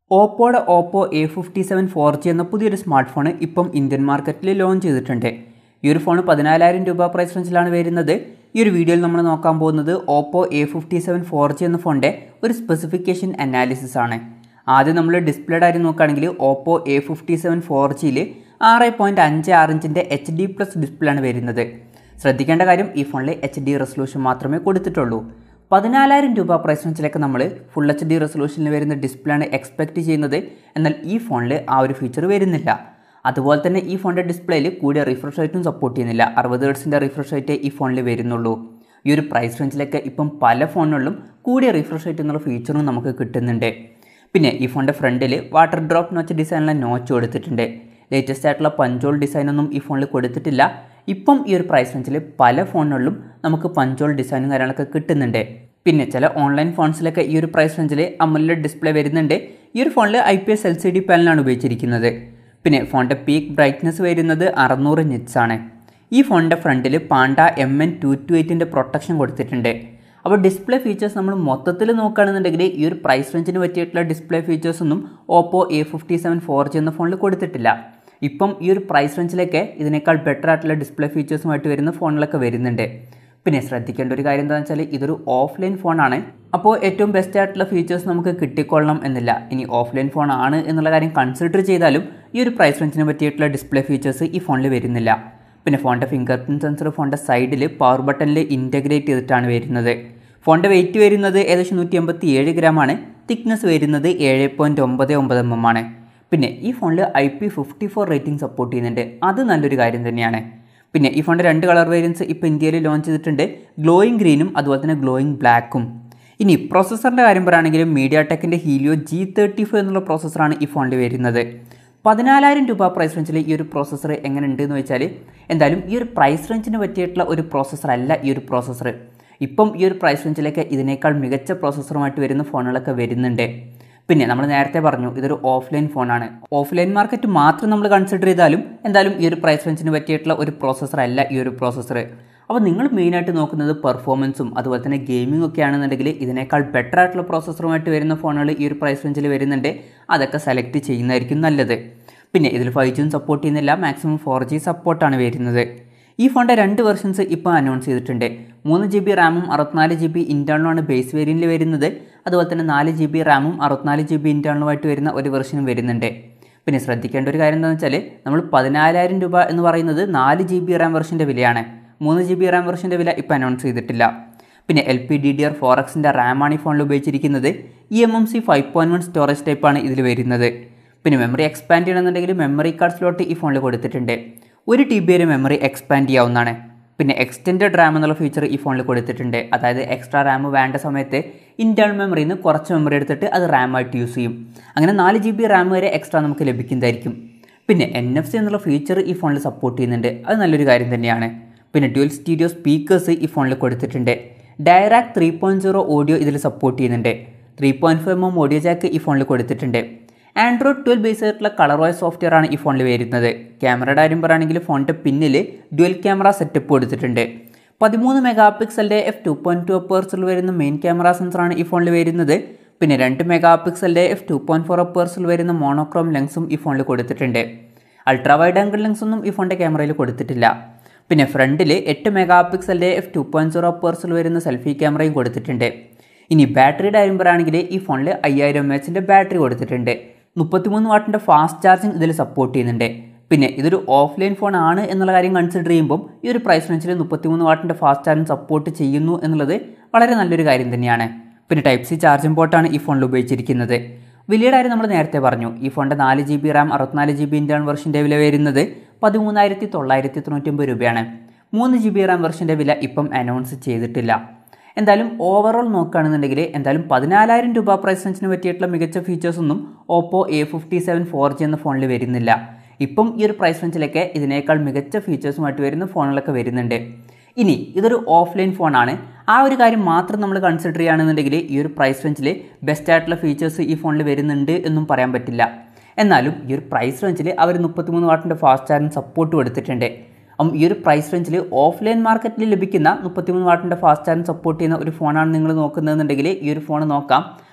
ഓപ്പോയുടെ Oppo A fifty seven four G എന്ന പുതിയൊരു smart phone ഇപ്പം ഇന്ത്യൻ മാർക്കറ്റിൽ ലോഞ്ച് ചെയ്തിട്ടുണ്ട് ഈ ഒരു ഫോൺ പതിനാലായിരം രൂപ പ്രൈസ് റേഞ്ചിലാണ് വരുന്നത് ഈ ഒരു വീഡിയോയിൽ നമ്മൾ നോക്കാൻ പോകുന്നത് Oppo A fifty seven four G എന്ന ഫോണിൻ്റെ ഒരു സ്പെസിഫിക്കേഷൻ അനാലിസിസ് ആണ് ആദ്യം നമ്മൾ ഡിസ്പ്ലേയുടെ കാര്യം നോക്കുകയാണെങ്കിൽ Oppo A fifty seven four ജിയിൽ ആറ് പോയിൻറ്റ് അഞ്ച് ആറ് ഇഞ്ചിൻ്റെ എച്ച് ഡി പ്ലസ് ഡിസ്പ്ലേ ആണ് വരുന്നത് ശ്രദ്ധിക്കേണ്ട കാര്യം ഈ ഫോണിൽ എച്ച് ഡി റെസൊല്യൂഷൻ മാത്രമേ കൊടുത്തിട്ടുള്ളൂ പതിനാലായിരം രൂപ പ്രൈസ് റേഞ്ചിലൊക്കെ നമ്മൾ ഫുൾ എച്ച് ഡി റെസൊല്യൂഷനിൽ വരുന്ന ഡിസ്പ്ലേ ആണ് എക്സ്പെക്റ്റ് ചെയ്യുന്നത് എന്നാൽ ഈ ഫോണിൽ ആ ഒരു ഫീച്ചർ വരുന്നില്ല അതുപോലെ തന്നെ ഈ ഫോണിൻ്റെ ഡിസ്പ്ലേയിൽ കൂടിയ റിഫ്രഷ് റേറ്റും സപ്പോർട്ട് ചെയ്യുന്നില്ല അറുപത് ഹെർട്സിൻ്റെ റിഫ്രഷ് റേറ്റ് ഈ ഫോണിൽ വരുന്നുള്ളൂ ഈ ഒരു പ്രൈസ് റേഞ്ചിലൊക്കെ ഇപ്പം പല ഫോണുകളിലും കൂടിയ റിഫ്രഷ് റേറ്റ് എന്നുള്ള ഫീച്ചറും നമുക്ക് കിട്ടുന്നുണ്ട് പിന്നെ ഈ ഫോണിൻ്റെ ഫ്രണ്ടിൽ വാട്ടർ ഡ്രോപ്പ് നോച്ച് ഡിസൈനിലെ നോച്ച് കൊടുത്തിട്ടുണ്ട് ലേറ്റസ്റ്റ് ആയിട്ടുള്ള പഞ്ചോൾ ഡിസൈനൊന്നും ഈ ഫോണിൽ കൊടുത്തിട്ടില്ല ഇപ്പം ഈ ഒരു പ്രൈസ് റേഞ്ചിൽ പല ഫോണുകളിലും നമുക്ക് പഞ്ചോൾ ഡിസൈനും കാര്യങ്ങളൊക്കെ കിട്ടുന്നുണ്ട് പിന്നെ ചില ഓൺലൈൻ ഫോൺസിലൊക്കെ ഈ ഒരു പ്രൈസ് റേഞ്ചിൽ അമുല ഡിസ്പ്ലേ വരുന്നുണ്ട് ഈ ഒരു ഫോണിൽ I P S L C D പാനലാണ് ഉപയോഗിച്ചിരിക്കുന്നത് പിന്നെ ഫോണിൻ്റെ പീക്ക് ബ്രൈറ്റ്നസ് വരുന്നത് അറുന്നൂറ് നിറ്റ്സ് ആണ് ഈ ഫോണിൻ്റെ ഫ്രണ്ടിൽ Panda M N two two എയ്റ്റിൻ്റെ പ്രൊട്ടക്ഷൻ കൊടുത്തിട്ടുണ്ട് അപ്പോൾ ഡിസ്പ്ലേ ഫീച്ചേഴ്സ് നമ്മൾ മൊത്തത്തിൽ നോക്കുകയാണെന്നുണ്ടെങ്കിൽ ഈ ഒരു പ്രൈസ് റേഞ്ചിന് പറ്റിയിട്ടുള്ള ഡിസ്പ്ലേ ഫീച്ചേഴ്സ് ഒന്നും Oppo A fifty seven four G എന്ന ഫോണിൽ കൊടുത്തിട്ടില്ല ഇപ്പം ഈ ഒരു പ്രൈസ് റേഞ്ചിലൊക്കെ ഇതിനേക്കാൾ ബെറ്റർ ആയിട്ടുള്ള ഡിസ്പ്ലേ ഫീച്ചേഴ്സുമായിട്ട് വരുന്ന ഫോണിലൊക്കെ വരുന്നുണ്ട് പിന്നെ ശ്രദ്ധിക്കേണ്ട ഒരു കാര്യം എന്താണെന്ന് വെച്ചാൽ ഇതൊരു ഓഫ്ലൈൻ ഫോണാണ് അപ്പോൾ ഏറ്റവും ബെസ്റ്റ് ആയിട്ടുള്ള ഫീച്ചേഴ്സ് നമുക്ക് കിട്ടിക്കൊള്ളണം എന്നില്ല ഇനി ഓഫ്ലൈൻ ഫോൺ ആണ് എന്നുള്ള കാര്യം കൺസിഡർ ചെയ്താലും ഈ ഒരു പ്രൈസ് റേഞ്ചിനെ പറ്റിയിട്ടുള്ള ഡിസ്പ്ലേ ഫീച്ചേഴ്സ് ഈ ഫോണിൽ വരുന്നില്ല പിന്നെ ഫോണിൻ്റെ ഫിംഗർ പ്രിൻറ്റ് സെൻസർ ഫോണിൻ്റെ സൈഡിൽ പവർ ബട്ടണിൽ ഇൻറ്റഗ്രേറ്റ് ചെയ്തിട്ടാണ് വരുന്നത് ഫോണിൻ്റെ വെയിറ്റ് വരുന്നത് ഏകദേശം നൂറ്റി എൺപത്തി ഏഴ് ഗ്രാമാണ് തിക്നെസ് വരുന്നത് ഏഴ് പോയിൻറ്റ് ഒമ്പത് ഒമ്പത് എം എം ആണ് പിന്നെ ഈ ഫോണിൽ I P fifty four rating support ചെയ്യുന്നുണ്ട് അത് നല്ലൊരു കാര്യം തന്നെയാണ് പിന്നെ ഈ ഫോണിൻ്റെ രണ്ട് കളർ വേരിയൻസ് ഇപ്പോൾ ഇന്ത്യയിൽ ലോഞ്ച് ചെയ്തിട്ടുണ്ട് ഗ്ലോയിങ് ഗ്രീനും അതുപോലെ തന്നെ ഗ്ലോയിങ് ബ്ലാക്കും ഇനി പ്രോസസ്സറിൻ്റെ കാര്യം പറയുകയാണെങ്കിൽ മീഡിയ ടെക്കിൻ്റെ ഹീലിയോ ജി തേർട്ടി ഫൈവ് എന്നുള്ള പ്രോസസ്സറാണ് ഈ ഫോണിൽ വരുന്നത് പതിനാലായിരം രൂപ പ്രൈസ് റേഞ്ചിൽ ഈ ഒരു പ്രോസസ്സർ എങ്ങനെ ഉണ്ട് എന്ന് വെച്ചാൽ എന്തായാലും ഈ ഒരു പ്രൈസ് റേഞ്ചിന് പറ്റിയിട്ടുള്ള ഒരു പ്രോസസ്സർ അല്ല ഈ ഒരു പ്രോസസ്സർ ഇപ്പം ഈ ഒരു പ്രൈസ് റേഞ്ചിലേക്ക് ഇതിനേക്കാൾ മികച്ച പ്രോസസ്സറുമായിട്ട് വരുന്ന ഫോണുകളൊക്കെ വരുന്നുണ്ട് പിന്നെ നമ്മൾ നേരത്തെ പറഞ്ഞു ഇതൊരു ഓഫ്ലൈൻ ഫോണാണ് ഓഫ്ലൈൻ മാർക്കറ്റ് മാത്രം നമ്മൾ കൺസിഡർ ചെയ്താലും എന്തായാലും ഈ ഒരു പ്രൈസ് റേഞ്ചിന് പറ്റിയിട്ടുള്ള ഒരു പ്രോസസ്സർ അല്ല ഈ ഒരു പ്രോസസ്സർ അപ്പോൾ നിങ്ങൾ മെയിനായിട്ട് നോക്കുന്നത് പെർഫോമൻസും അതുപോലെ തന്നെ ഗെയിമിംഗ് ഒക്കെ ആണെന്നുണ്ടെങ്കിൽ ഇതിനേക്കാൾ ബെറ്റർ ആയിട്ടുള്ള പ്രോസസ്സറുമായിട്ട് വരുന്ന ഫോണുകൾ ഈ ഒരു പ്രൈസ് റേഞ്ചിൽ വരുന്നുണ്ട് അതൊക്കെ സെലക്ട് ചെയ്യുന്നതായിരിക്കും നല്ലത് പിന്നെ ഇതിൽ ഫൈവ് ജിയും സപ്പോർട്ട് ചെയ്യുന്നില്ല മാക്സിമം ഫോർ ജി സപ്പോർട്ടാണ് വരുന്നത് ഈ ഫോണിൻ്റെ രണ്ട് വെർഷൻസ് ഇപ്പോൾ അനൗൺസ് ചെയ്തിട്ടുണ്ട് മൂന്ന് ജി ബി റാമും അറുപത്തിനാല് ജി ബി ഇൻറ്റേണലുമാണ് ബേസ് വേരിയൻറ്റിൽ വരുന്നത് അതുപോലെ തന്നെ നാല് ജി ബി റാമും അറുപത്തിനാല് ജി ബി ഇൻറ്റേണലുമായിട്ട് വരുന്ന ഒരു വെർഷനും വരുന്നുണ്ട് പിന്നെ ശ്രദ്ധിക്കേണ്ട ഒരു കാര്യം എന്താണെന്ന് വെച്ചാൽ നമ്മൾ പതിനാലായിരം രൂപ എന്ന് പറയുന്നത് നാല് ജി ബി റാം വെർഷൻ്റെ വിലയാണ് മൂന്ന് ജി ബി റാം വെർഷൻ്റെ വില ഇപ്പോൾ അനൗൺസ് ചെയ്തിട്ടില്ല പിന്നെ L P D D R four എക്സിൻ്റെ റാമാണ് ഈ ഫോണിൽ ഉപയോഗിച്ചിരിക്കുന്നത് E M M C five point one storage ടൈപ്പാണ് ഇതിൽ വരുന്നത് പിന്നെ മെമ്മറി എക്സ്പാൻഡ് ചെയ്യണമെന്നുണ്ടെങ്കിൽ മെമ്മറി കാർഡ് സ്ലോട്ട് ഈ ഫോണിൽ കൊടുത്തിട്ടുണ്ട് ഒരു ടി ബി വരെ മെമ്മറി എക്സ്പാൻഡ് ചെയ്യാവുന്നതാണ് പിന്നെ എക്സ്റ്റെൻഡ് റാം എന്നുള്ള ഫീച്ചർ ഈ ഫോണിൽ കൊടുത്തിട്ടുണ്ട് അതായത് എക്സ്ട്രാ റാം വേണ്ട സമയത്ത് ഇൻറ്റേണൽ മെമ്മറിയിൽ നിന്ന് കുറച്ച് മെമ്മറി എടുത്തിട്ട് അത് റാം ആയിട്ട് യൂസ് ചെയ്യും അങ്ങനെ നാല് ജി ബി റാം വരെ എക്സ്ട്രാ നമുക്ക് ലഭിക്കുന്നതായിരിക്കും പിന്നെ എൻ എഫ് സി എന്നുള്ള ഫീച്ചർ ഈ ഫോണിൽ സപ്പോർട്ട് ചെയ്യുന്നുണ്ട് അത് നല്ലൊരു കാര്യം തന്നെയാണ് പിന്നെ ഡ്യുവൽ സ്റ്റീരിയോ സ്പീക്കേഴ്സ് ഈ ഫോണിൽ കൊടുത്തിട്ടുണ്ട് Dirac three point zero audio ഇതിൽ സപ്പോർട്ട് ചെയ്യുന്നുണ്ട് three point five M M audio jack ഈ ഫോണിൽ കൊടുത്തിട്ടുണ്ട് ആൻഡ്രോയിഡ് ട്വൽവ് ബേസ് ആയിട്ടുള്ള കളർ വോയ്സ് സോഫ്റ്റ്വെയർ ആണ് ഈ ഫോണിൽ വരുന്നത് ക്യാമറയുടെ കാര്യം പറയുകയാണെങ്കിൽ ഫോണിൻ്റെ പിന്നിൽ ഡ്യുവൽ ക്യാമറ സെറ്റപ്പ് കൊടുത്തിട്ടുണ്ട് പതിമൂന്ന് മെഗാ പിക്സലിൻ്റെ എഫ് ടു പോയിൻറ്റ് ടു അപ്പേഴ്സിൽ വരുന്ന മെയിൻ ക്യാമറ സെൻസറാണ് ഈ ഫോണിൽ വരുന്നത് പിന്നെ രണ്ട് മെഗാ പിക്സലിൻ്റെ എഫ് ടു പോയിൻറ്റ് ഫോർ അപ്പേഴ്സിൽ വരുന്ന മോണോക്രോം ലെൻസും ഈ ഫോണിൽ കൊടുത്തിട്ടുണ്ട് അൾട്രാ വൈഡ് ആംഗിൾ ലെൻസ് ഒന്നും ഈ ഫോണിൻ്റെ ക്യാമറയിൽ കൊടുത്തിട്ടില്ല പിന്നെ ഫ്രണ്ടിൽ എട്ട് മെഗാ പിക്സലിൻ്റെ എഫ് ടു പോയിൻറ്റ് സീറോ അപ്പേഴ്സിൽ വരുന്ന സെൽഫി ക്യാമറയും കൊടുത്തിട്ടുണ്ട് ഇനി ബാറ്ററിയുടെ കാര്യം പറയുകയാണെങ്കിൽ ഈ ഫോണിൽ അയ്യായിരം എം എച്ചിൻ്റെ ബാറ്ററി കൊടുത്തിട്ടുണ്ട് മുപ്പത്തിമൂന്ന് വാട്ടിൻ്റെ ഫാസ്റ്റ് ചാർജിങ് ഇതിൽ സപ്പോർട്ട് ചെയ്യുന്നുണ്ട് പിന്നെ ഇതൊരു ഓഫ്ലൈൻ ഫോൺ ആണ് എന്നുള്ള കാര്യം കൺസിഡർ ചെയ്യുമ്പോൾ ഈ ഒരു പ്രൈസ് റേഞ്ചിൽ മുപ്പത്തിമൂന്ന് വാട്ടിൻ്റെ ഫാസ്റ്റ് ചാർജിങ് സപ്പോർട്ട് ചെയ്യുന്നു എന്നുള്ളത് വളരെ നല്ലൊരു കാര്യം തന്നെയാണ് പിന്നെ ടൈപ്പ് സി ചാർജിംഗ് പോർട്ടാണ് ഈ ഫോണിൽ ഉപയോഗിച്ചിരിക്കുന്നത് വിലയുടെ കാര്യം നമ്മൾ നേരത്തെ പറഞ്ഞു ഈ ഫോണിൻ്റെ നാല് ജി ബി റാം അറുപത്തിനാല് ജി ബി ഇൻറ്റേൺ വെർഷൻ്റെ വില വരുന്നത് പതിമൂന്നായിരത്തി തൊള്ളായിരത്തി തൊണ്ണൂറ്റൊമ്പത് രൂപയാണ് മൂന്ന് ജി ബി റാം വെർഷൻ്റെ വില ഇപ്പം അനൗൺസ് ചെയ്തിട്ടില്ല എന്തായാലും ഓവറോൾ നോക്കുകയാണെന്നുണ്ടെങ്കിൽ എന്തായാലും പതിനാലായിരം രൂപ പ്രൈസ് റേഞ്ചിന് പറ്റിയിട്ടുള്ള മികച്ച ഫീച്ചേഴ്സ് ഒന്നും Oppo A fifty seven four G എന്ന ഫോണിൽ വരുന്നില്ല ഇപ്പം ഈ ഒരു പ്രൈസ് റേഞ്ചിലൊക്കെ ഇതിനേക്കാൾ മികച്ച ഫീച്ചേഴ്സുമായിട്ട് വരുന്ന ഫോണുകളൊക്കെ വരുന്നുണ്ട് ഇനി ഇതൊരു ഓഫ്ലൈൻ ഫോണാണ് ആ ഒരു കാര്യം മാത്രം നമ്മൾ കൺസിഡർ ചെയ്യുകയാണെന്നുണ്ടെങ്കിൽ ഈ ഒരു പ്രൈസ് റേഞ്ചിൽ ബെസ്റ്റ് ആയിട്ടുള്ള ഫീച്ചേഴ്സ് ഈ ഫോണിൽ വരുന്നുണ്ട് എന്നും പറയാൻ പറ്റില്ല എന്നാലും ഈ ഒരു പ്രൈസ് റേഞ്ചിൽ അവർ മുപ്പത്തിമൂന്ന് വാട്ടിൻ്റെ ഫാസ്റ്റ് ചാർജിങ് സപ്പോർട്ട് കൊടുത്തിട്ടുണ്ട് അപ്പം ഈ ഒരു പ്രൈസ് റേഞ്ചിൽ ഓഫ്ലൈൻ മാർക്കറ്റിൽ ലഭിക്കുന്ന മുപ്പത്തിമൂന്ന് വാട്ടിൻ്റെ ഫാസ്റ്റ് ചാർജിങ് സപ്പോർട്ട് ചെയ്യുന്ന ഒരു ഫോണാണ് നിങ്ങൾ നോക്കുന്നതെന്നുണ്ടെങ്കിൽ ഈ ഒരു ഫോൺ നോക്കാം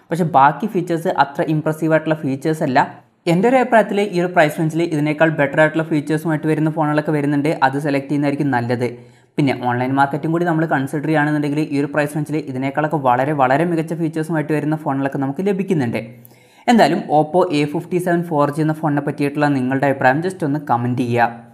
പക്ഷേ ബാക്കി ഫീച്ചേഴ്സ് അത്ര ഇമ്പ്രസീവ് ആയിട്ടുള്ള ഫീച്ചേഴ്സ് അല്ല എൻ്റെ ഒരു അഭിപ്രായത്തിൽ ഈ ഒരു പ്രൈസ് റേഞ്ചിൽ ഇതിനേക്കാൾ ബെറ്റർ ആയിട്ടുള്ള ഫീച്ചേഴ്സുമായിട്ട് വരുന്ന ഫോണുകളൊക്കെ വരുന്നുണ്ട് അത് സെലക്ട് ചെയ്യുന്നതായിരിക്കും നല്ലത് പിന്നെ ഓൺലൈൻ മാർക്കറ്റും കൂടി നമ്മൾ കൺസിഡർ ചെയ്യുകയാണെന്നുണ്ടെങ്കിൽ ഈ ഒരു പ്രൈസ് റേഞ്ചിൽ ഇതിനേക്കാളൊക്കെ വളരെ വളരെ മികച്ച ഫീച്ചേഴ്സുമായിട്ട് വരുന്ന ഫോണുകളൊക്കെ നമുക്ക് ലഭിക്കുന്നുണ്ട് എന്തായാലും Oppo A fifty seven four G എന്ന ഫോണിനെ പറ്റിയിട്ടുള്ള നിങ്ങളുടെ അഭിപ്രായം ജസ്റ്റ് ഒന്ന് കമൻറ്റ് ചെയ്യുക